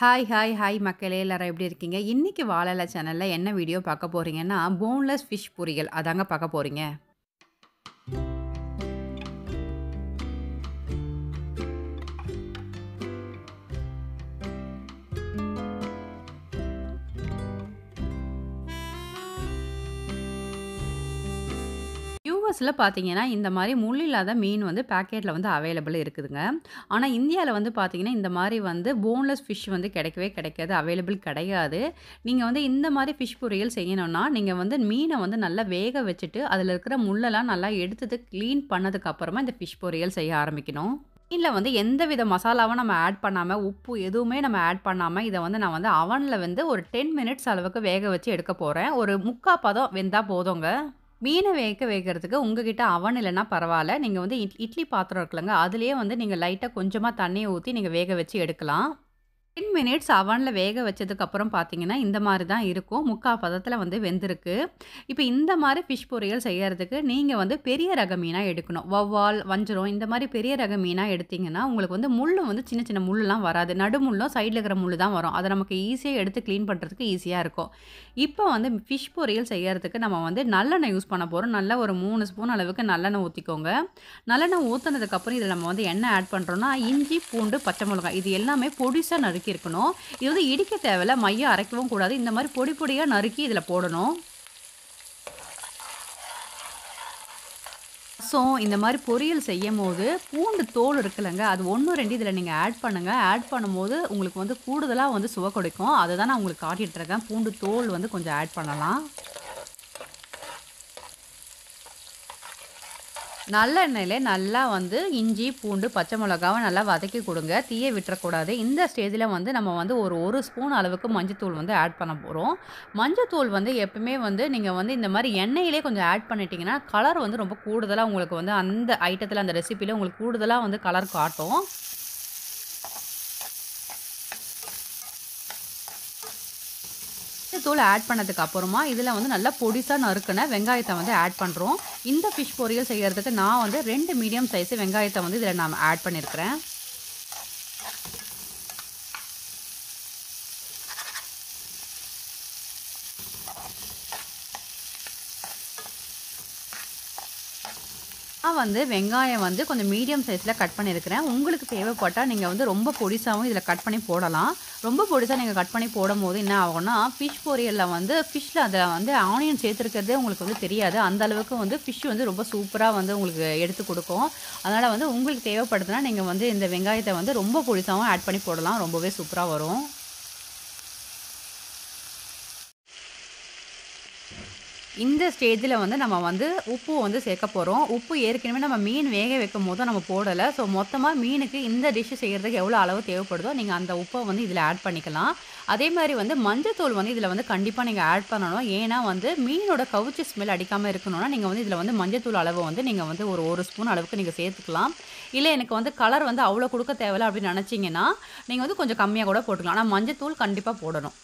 Hi, hi, hi மக்களே! எல்லாரும் எப்படி இருக்கீங்க? இன்னைக்கு வாழல சேனல்ல என்ன வீடியோ பார்க்க போறீங்கன்னா, போன்லெஸ் ஃபிஷ் பொரியல் அதாங்க பார்க்க போறீங்க. யுஎஸ்ல பார்த்தீங்கன்னா, இந்த மாரி முள் இல்லாத மீன் வந்து பாக்கெட்ல வந்து அவைலபிள் இருக்குதுங்க. ஆனா இந்தியால வந்து பார்த்தீங்கன்னா, இந்த மாரி வந்து போன்லெஸ் ஃபிஷ் வந்து கிடைக்கவே கிடைக்காது. அவைலபிள் கிடையாது. நீங்க வந்து இந்த மாரி ஃபிஷ் பொரியல் செய்யணும்னா, நீங்க வந்து மீன வந்து நல்லா வேக வச்சுட்டு, அதில இருக்கிற முள்ளெல்லாம் நல்லா எடுத்துட்டு கிளீன் பண்ணதுக்கு அப்புறமா இந்த ஃபிஷ் பொரியல் செய்ய ஆரம்பிக்கணும். மீன்ல வந்து எந்தவித மசாலாவும் நம்ம ஆட் பண்ணாம, உப்பு எதுவுமே நம்ம ஆட் பண்ணாம, இத வந்து நான் வந்து அவன்ல வந்து ஒரு 10 மினிட்ஸ் அளவுக்கு வேக வச்சு எடுக்க போறேன். ஒரு 3/4 பதம் வெந்தா போதுங்க. மீன வேக வைக்கிறதுக்கு உங்ககிட்ட அவன் இல்லன்னா பரவால்ல. நீங்க வந்து இட் இட்லி பாத்திரம் இருக்குல்லங்க, அதிலேயே வந்து நீங்க லைட்டா கொஞ்சமா தண்ணீய ஊத்தி நீங்க வேக வச்சு எடுக்கலாம். 10 மினிட்ஸ் அவன்ல வேக வச்சதுக்கு அப்புறம் பார்த்தீங்கன்னா, இந்த மாரி தான் இருக்கும். 3/4 பதத்தில வந்து வெந்திருக்கு. இப்ப இந்த மாரி ஃபிஷ் பொரியல் செய்யறதுக்கு நீங்க வந்து பெரிய ரக மீனா எடுக்கணும். வவ்வால், வஞ்சரம் இந்த மாரி பெரிய ரக மீனா எடுத்தீங்கன்னா, உங்களுக்கு வந்து முள்ளு வந்து சின்ன சின்ன முள்ளுலாம் வராது. நடு முள்ளும், சைட்ல இருக்கிற முள்ளு தான் வரும். அத நமக்கு ஈஸியா எடுத்து கிளீன் பண்றதுக்கு ஈஸியா இருக்கும். இப்ப வந்து ஃபிஷ் பொரியல் செய்யறதுக்கு நம்ம வந்து நல்லெண்ணெய் யூஸ் பண்ண போறோம். நல்லா ஒரு 3 ஸ்பூன் அளவுக்கு நல்லெண்ணெய் ஊத்திக்கோங்க. நல்லெண்ணெய் ஊத்துனதுக்கு அப்புறம் இதில நம்ம வந்து என்ன ஆட் பண்றோம்னா, இஞ்சி, பூண்டு, பச்சை மிளகாய் இது எல்லாமே பொடிசா நறுக்கி இருக்கணும். இது வந்து இடிக்க தேவையில்ல. மையா அரைக்கவும் கூடாது. இந்த மாரி பொடி பொடியா நறுக்கி இதில போடணும். ஸோ இந்த மாரி பொரியல் செய்யும்போது, பூண்டு தோல் இருக்குல்லங்க, அது 1, 2 இதில நீங்க ஆட் பண்ணுங்க. ஆட் பண்ணும்போது உங்களுக்கு வந்து கூடுதலா வந்து சுவை கொடுக்கும். அததான் நான் உங்களுக்கு காட்டிட்டு இருக்கேன். பூண்டு தோல் வந்து கொஞ்சம் ஆட் பண்ணலாம். நல்லெண்ணெயிலே நல்லா வந்து இஞ்சி, பூண்டு, பச்சை மிளகாவ நல்லா வதக்கி குடுங்க. தீய விட்டுறக்கூடாது. இந்த ஸ்டேஜ்ல வந்து நம்ம வந்து ஒரு 1 ஸ்பூன் அளவுக்கு மஞ்சத்தூள் வந்து ஆட் பண்ண போறோம். மஞ்சத்தூள் வந்து எப்பவுமே வந்து நீங்க வந்து இந்த மாரி எண்ணெயிலே கொஞ்சம் ஆட் பண்ணிட்டீங்கன்னா, கலர் வந்து ரொம்ப கூடுதலா உங்களுக்கு வந்து அந்த ஐட்டத்தில அந்த ரெசிபில உங்களுக்கு கூடுதலா வந்து கலர் காட்டும். தூள் ஆட் பண்ணதுக்கு அப்புறமா, இதில வந்து நல்லா பொடிசா நறுக்குன வெங்காயத்த வந்து ஆட் பண்றோம். இந்த ஃபிஷ் பொரியல் செய்யறதுக்கு நான் வந்து 2 மீடியம் சைஸ் வெங்காயத்த வந்து இதில நான் ஆட் பண்ணியிருக்கிறேன். நான் வந்து வெங்காயம் வந்து கொஞ்சம் மீடியம் சைஸ்ல கட் பண்ணியிருக்கிறேன். உங்களுக்கு தேவைப்பட்டா நீங்க வந்து ரொம்ப பொடிசாவும் இதில கட் பண்ணி போடலாம். ரொம்ப பொடிசா நீங்க கட் பண்ணி போடும்போது என்ன ஆகும்னா, ஃபிஷ் பொரியல்ல வந்து ஃபிஷ்ல அதில வந்து ஆனியன் சேர்த்திருக்கிறதே உங்களுக்கு வந்து தெரியாது. அந்த அளவுக்கு வந்து ஃபிஷ் வந்து ரொம்ப சூப்பரா வந்து உங்களுக்கு எடுத்து குடுக்கும். அதனால வந்து உங்களுக்கு தேவைப்படுதுன்னா, நீங்க வந்து இந்த வெங்காயத்த வந்து ரொம்ப பொடிசாவும் ஆட் பண்ணி போடலாம். ரொம்பவே சூப்பரா வரும். இந்த ஸ்டேஜ்ல வந்து நம்ம வந்து உப்பு வந்து சேர்க்க போறோம். உப்பு ஏற்கனவே நம்ம மீன் வேக வைக்கும்போது நம்ம போடல. ஸோ மொத்தமா மீனுக்கு இந்த டிஷ் செய்யறதுக்கு எவ்வளோ அளவு தேவைப்படுதோ, நீங்க அந்த உப்ப வந்து இதில ஆட் பண்ணிக்கலாம். அதே மாரி வந்து மஞ்சத்தூள் வந்து இதில வந்து கண்டிப்பா நீங்க ஆட் பண்ணணும். ஏன்னா வந்து மீனோட கவுச்சி ஸ்மெல் அடிக்காம இருக்கணும்னா, நீங்க வந்து இதில வந்து மஞ்சத்தூள் அளவு வந்து நீங்க வந்து ஒரு 1 ஸ்பூன் அளவுக்கு நீங்க சேர்த்துக்கலாம். இல்ல எனக்கு வந்து கலர் வந்து அவ்வளோ குடுக்க தேவையில்ல அப்படின்னு நெனச்சீங்கன்னா, நீங்க வந்து கொஞ்சம் கம்மியா கூட போட்டுக்கலாம். ஆனா மஞ்சத்தூள் கண்டிப்பா போடணும்.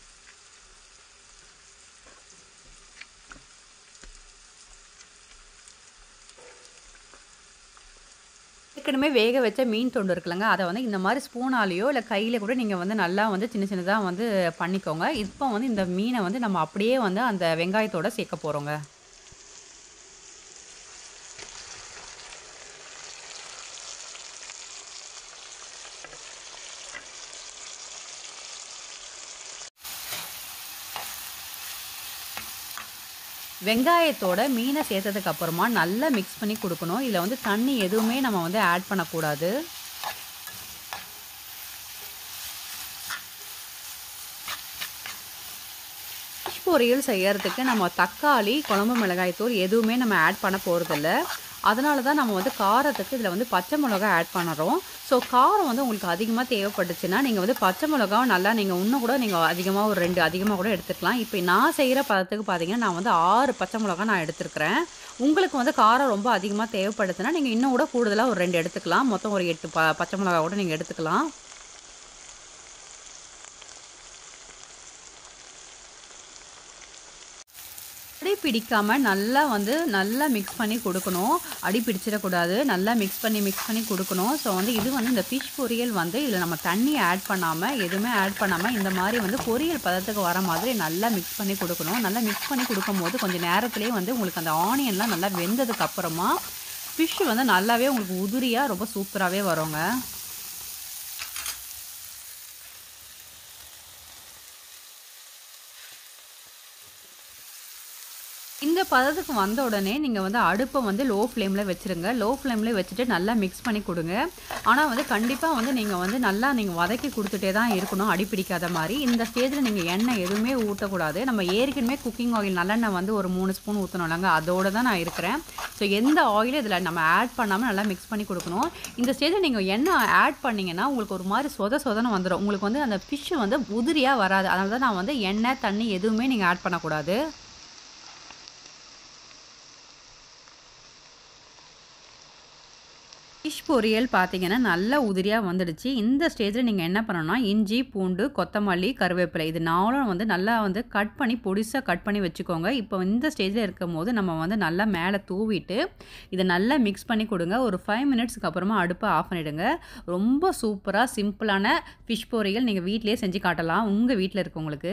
ஏற்கனவே வேக வச்ச மீன் துண்டு இருக்குல்லங்க, அத வந்து இந்த மாரி ஸ்பூனாலயோ, இல்ல கையில கூட நீங்க வந்து நல்லா வந்து சின்ன சின்னதா வந்து பண்ணிக்கோங்க. இப்போ வந்து இந்த மீன வந்து நம்ம அப்படியே வந்து அந்த வெங்காயத்தோட சேர்க்க போறோங்க. வெங்காயத்தோட மீன சேர்த்ததுக்கு அப்புறமா நல்லா மிக்ஸ் பண்ணி குடுக்கணும். இதில வந்து தண்ணி எதுவுமே நம்ம வந்து ஆட் பண்ணக்கூடாது. ஃபிஷ் பொரியல் செய்யறதுக்கு நம்ம தக்காளி, குழம்பு மிளகாய் தூள் எதுவுமே நம்ம ஆட் பண்ண போறதில்ல. அதனால தான் நம்ம வந்து காரத்துக்கு இதில வந்து பச்சை மிளகா ஆட் பண்ணுறோம். ஸோ காரம் வந்து உங்களுக்கு அதிகமா தேவைப்பட்டுச்சுன்னா, நீங்க வந்து பச்சை மிளகாவ நல்லா நீங்க இன்னும் கூட நீங்க அதிகமா ஒரு 2 அதிகமா கூட எடுத்துக்கலாம். இப்ப நான் செய்ற பதத்துக்கு பார்த்தீங்கன்னா, நான் வந்து 6 பச்சை மிளகா நான் எடுத்திருக்கிறேன். உங்களுக்கு வந்து காரம் ரொம்ப அதிகமா தேவைப்படுதுன்னா, நீங்க இன்னும் கூட கூடுதலா ஒரு 2 எடுத்துக்கலாம். மொத்தம் ஒரு 8 ப பச்சை மிளகா கூட நீங்க எடுத்துக்கலாம். பிடிக்காம நல்லா வந்து நல்லா மிக்ஸ் பண்ணி கொடுக்கணும் அடி பிடிச்சிடக்கூடாது நல்லா மிக்ஸ் பண்ணி மிக்ஸ் பண்ணி கொடுக்கணும் ஸோ வந்து இது வந்து இந்த ஃபிஷ் பொரியல் வந்து இதில் நம்ம தண்ணி ஆட் பண்ணாமல் எதுவுமே ஆட் பண்ணாமல் இந்த மாதிரி வந்து பொரியல் பதத்துக்கு வர மாதிரி நல்லா மிக்ஸ் பண்ணி கொடுக்கணும் நல்லா மிக்ஸ் பண்ணி கொடுக்கும்போது கொஞ்சம் நேரத்துலேயே வந்து உங்களுக்கு அந்த ஆனியன்லாம் நல்லா வெந்ததுக்கு அப்புறமா ஃபிஷ் வந்து நல்லாவே உங்களுக்கு உதிரியாக ரொம்ப சூப்பராகவே வருங்க இந்த பதத்துக்கு வந்த உடனே நீங்கள் வந்து அடுப்பை வந்து லோ ஃப்ளேமில் வச்சுருங்க லோ ஃப்ளேமில் வச்சுட்டு நல்லா மிக்ஸ் பண்ணி கொடுங்க ஆனால் வந்து கண்டிப்பாக வந்து நீங்கள் வந்து நல்லா நீங்கள் வதக்கி கொடுத்துட்டே தான் இருக்கணும் அடி பிடிக்காத மாதிரி இந்த ஸ்டேஜில் நீங்கள் எண்ணெய் எதுவுமே ஊற்றக்கூடாது நம்ம ஏற்கனவே குக்கிங் ஆயில் நல்லெண்ணெய் வந்து ஒரு மூணு ஸ்பூன் ஊற்றணும்லங்க அதோடு தான் நான் இருக்கிறேன் ஸோ எந்த ஆயிலும் இதில் நம்ம ஆட் பண்ணாமல் நல்லா மிக்ஸ் பண்ணி கொடுக்கணும் இந்த ஸ்டேஜில் நீங்கள் எண்ணெய் ஆட் பண்ணிங்கன்னா உங்களுக்கு ஒரு மாதிரி சொத சொதன்னு வந்துடும் உங்களுக்கு வந்து அந்த ஃபிஷ் வந்து உதிரியாக வராது அதனால தான் நான் வந்து எண்ணெய் தண்ணி எதுவுமே நீங்கள் ஆட் பண்ணக்கூடாது ஃபிஷ் பொரியல் பார்த்தீங்கன்னா நல்லா உதிரியாக வந்துடுச்சு இந்த ஸ்டேஜில் நீங்கள் என்ன பண்ணணும்னா இஞ்சி பூண்டு கொத்தமல்லி கருவேப்பிலை இது நாலும் வந்து நல்லா வந்து கட் பண்ணி பொடிசாக கட் பண்ணி வச்சுக்கோங்க இப்போ இந்த ஸ்டேஜில் இருக்கும் போது நம்ம வந்து நல்லா மேலே தூவிட்டு இதை நல்லா மிக்ஸ் பண்ணி கொடுங்க ஒரு ஃபைவ் மினிட்ஸ்க்கு அப்புறமா அடுப்பை ஆஃப் பண்ணிவிடுங்க ரொம்ப சூப்பராக சிம்பிளான ஃபிஷ் பொரியல் நீங்கள் வீட்டிலேயே செஞ்சு காட்டலாம் உங்கள் வீட்டில் இருக்கவங்களுக்கு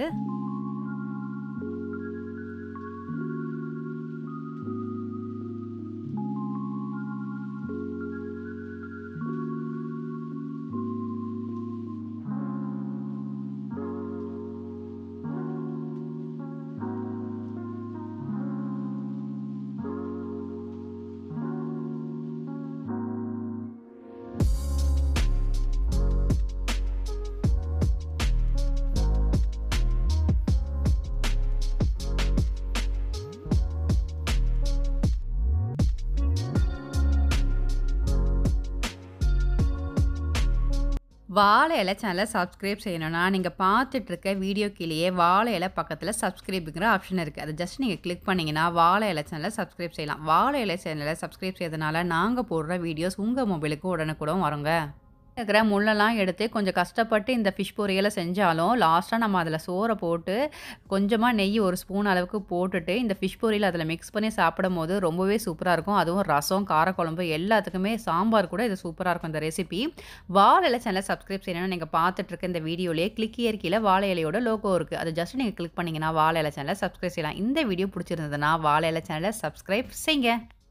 வாழை இலை சேனலை சப்ஸ்கிரைப் செய்யணும்னா நீங்கள் பார்த்துட்டு இருக்க வீடியோ கீழேயே வாழை இலை பக்கத்தில் சப்ஸ்கிரைபுங்கிற ஆப்ஷன் இருக்குது அதை ஜஸ்ட் நீங்கள் கிளிக் பண்ணிங்கன்னா வாழை இலை சேனலை சப்ஸ்கிரைப் செய்யலாம் வாழை இலை சேனலை சப்ஸ்கிரைப் செய்யறதுனால நாங்கள் போடுற வீடியோஸ் உங்கள் மொபைலுக்கு உடனுக்குடன் வருங்க இருக்கிற முள்ளெல்லாம் எடுத்து கொஞ்சம் கஷ்டப்பட்டு இந்த ஃபிஷ் பொரியலை செஞ்சாலும் லாஸ்ட்டாக நம்ம அதில் சோறை போட்டு கொஞ்சமாக நெய் ஒரு ஸ்பூன் அளவுக்கு போட்டுட்டு இந்த ஃபிஷ் பொரியல் அதில் மிக்ஸ் பண்ணி சாப்பிடும் போது ரொம்பவே சூப்பராக இருக்கும் அதுவும் ரசம் காரக்குழம்பு எல்லாத்துக்குமே சாம்பார் கூட இது சூப்பராக இருக்கும் இந்த ரெசிபி வாழை இலை சேனலை சப்ஸ்கிரைப் செய்யணும்னு நீங்கள் பார்த்துட்டு இருக்க இந்த வீடியோலேயே கிளிக் இயற்கையில் வாழை இலையோட லோகோ இருக்குது அது ஜஸ்ட் நீங்கள் கிளிக் பண்ணிங்கன்னா வாழை இலை சேனலை சப்ஸ்கிரைப் செய்யலாம் இந்த வீடியோ பிடிச்சிருந்ததுன்னா வாழை இலை சேனலை சப்ஸ்கிரைப் செய்யுங்க